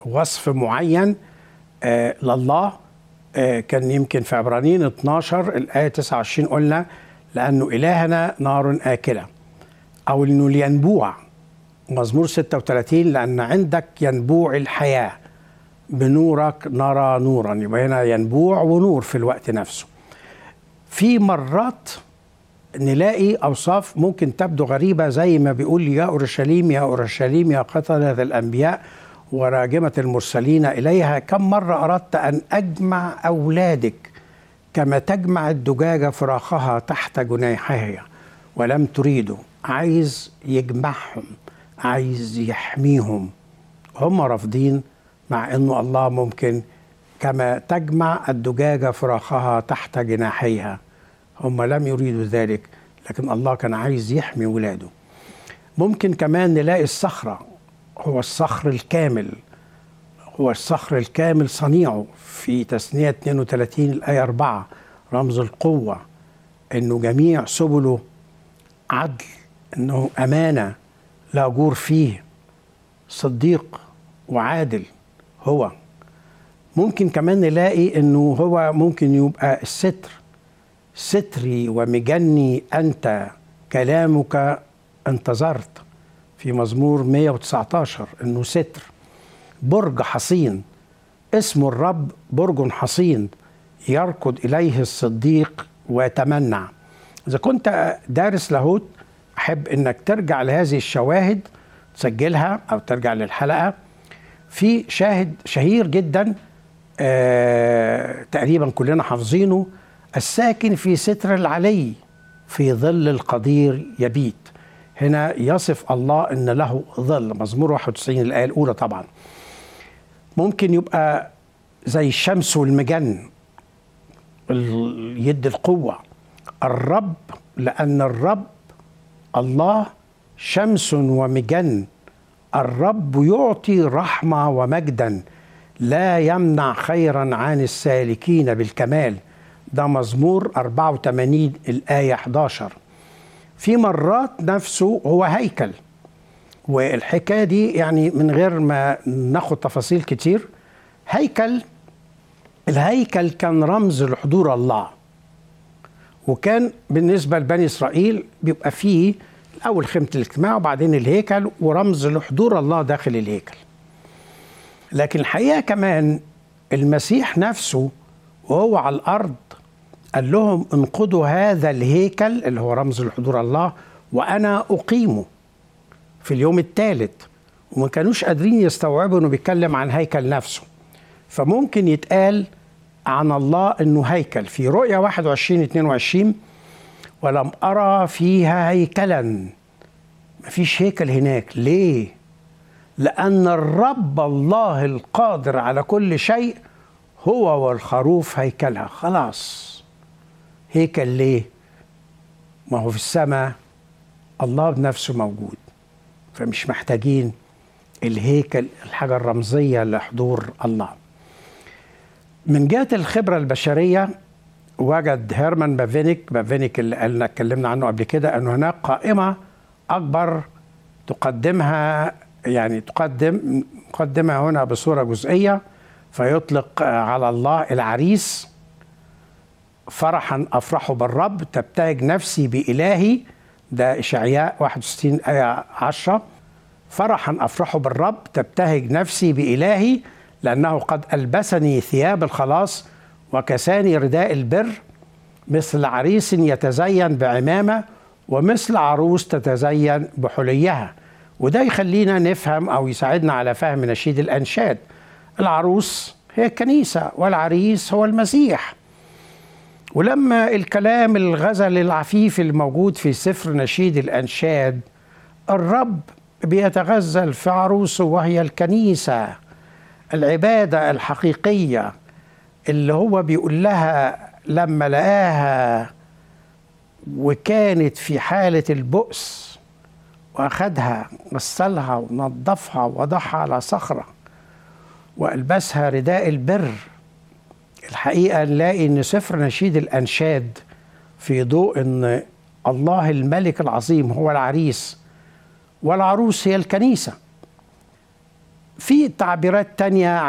وصف معين آه لله آه كان يمكن في عبرانيين 12 الآية 29 قلنا لأنه إلهنا نار آكلة أو إنه الينبوع مزمور 36 لأن عندك ينبوع الحياة بنورك نرى نورا يبقى هنا ينبوع ونور في الوقت نفسه في مرات نلاقي أوصاف ممكن تبدو غريبة زي ما بيقول يا أورشليم يا أورشليم يا قتلة الأنبياء وراجمة المرسلين إليها كم مرة أردت أن أجمع أولادك كما تجمع الدجاجة فراخها تحت جناحها ولم تريدوا عايز يجمعهم عايز يحميهم هم رافضين مع انه الله ممكن كما تجمع الدجاجه فراخها تحت جناحيها هم لم يريدوا ذلك لكن الله كان عايز يحمي ولاده ممكن كمان نلاقي الصخره هو الصخر الكامل هو الصخر الكامل صنيعه في تثنية 32 الآية 4 رمز القوة إنه جميع سبله عدل إنه أمانة لا أجور فيه صديق وعادل هو ممكن كمان نلاقي انه هو ممكن يبقى الستر ستري ومجني انت كلامك انتظرت في مزمور 119 انه ستر برج حصين اسم الرب برج حصين يركض اليه الصديق ويتمنع اذا كنت دارس لاهوت احب انك ترجع لهذه الشواهد تسجلها او ترجع للحلقه في شاهد شهير جدا آه تقريبا كلنا حافظينه الساكن في ستر العلي في ظل القدير يبيت هنا يصف الله ان له ظل مزمور 91 الايه الاولى طبعا ممكن يبقى زي الشمس والمجن يد القوه الرب لان الرب الله شمس ومجن الرب يعطي رحمه ومجدا لا يمنع خيرا عن السالكين بالكمال ده مزمور 84 الآية 11 في مرات نفسه هو هيكل والحكاية دي يعني من غير ما ناخد تفاصيل كتير هيكل الهيكل كان رمز لحضور الله وكان بالنسبة لبني إسرائيل بيبقى فيه الأول خيمة الاجتماع وبعدين الهيكل ورمز لحضور الله داخل الهيكل لكن الحقيقة كمان المسيح نفسه وهو على الأرض قال لهم انقضوا هذا الهيكل اللي هو رمز لحضور الله وأنا أقيمه في اليوم الثالث وما كانوش قادرين يستوعبوا انه بيتكلم عن هيكل نفسه فممكن يتقال عن الله انه هيكل في رؤيا 21 22 ولم ارى فيها هيكلا مفيش هيكل هناك ليه لان الرب الله القادر على كل شيء هو والخروف هيكلها خلاص هيكل ليه ما هو في السماء الله بنفسه موجود فمش محتاجين الهيكل الحاجة الرمزية لحضور الله من جهة الخبرة البشرية وجد هيرمان بافينيك بافينيك اللي قلنا اتكلمنا عنه قبل كده أن هناك قائمة أكبر تقدمها يعني تقدم مقدمها هنا بصورة جزئية فيطلق على الله العريس فرحا أفرح بالرب تبتهج نفسي بإلهي ده إشعياء 61 آية 10 فرحا أفرح بالرب تبتهج نفسي بإلهي لأنه قد ألبسني ثياب الخلاص وكساني رداء البر مثل عريس يتزين بعمامة ومثل عروس تتزين بحليها وده يخلينا نفهم أو يساعدنا على فهم نشيد الأنشاد العروس هي الكنيسة والعريس هو المسيح ولما الكلام الغزل العفيف الموجود في سفر نشيد الأنشاد الرب بيتغزل في عروسه وهي الكنيسة العبادة الحقيقية اللي هو بيقول لها لما لقاها وكانت في حالة البؤس وأخدها غسلها ونظفها وضعها على صخرة وألبسها رداء البر الحقيقة نلاقي أن سفر نشيد الأنشاد في ضوء أن الله الملك العظيم هو العريس والعروس هي الكنيسة في تعبيرات تانية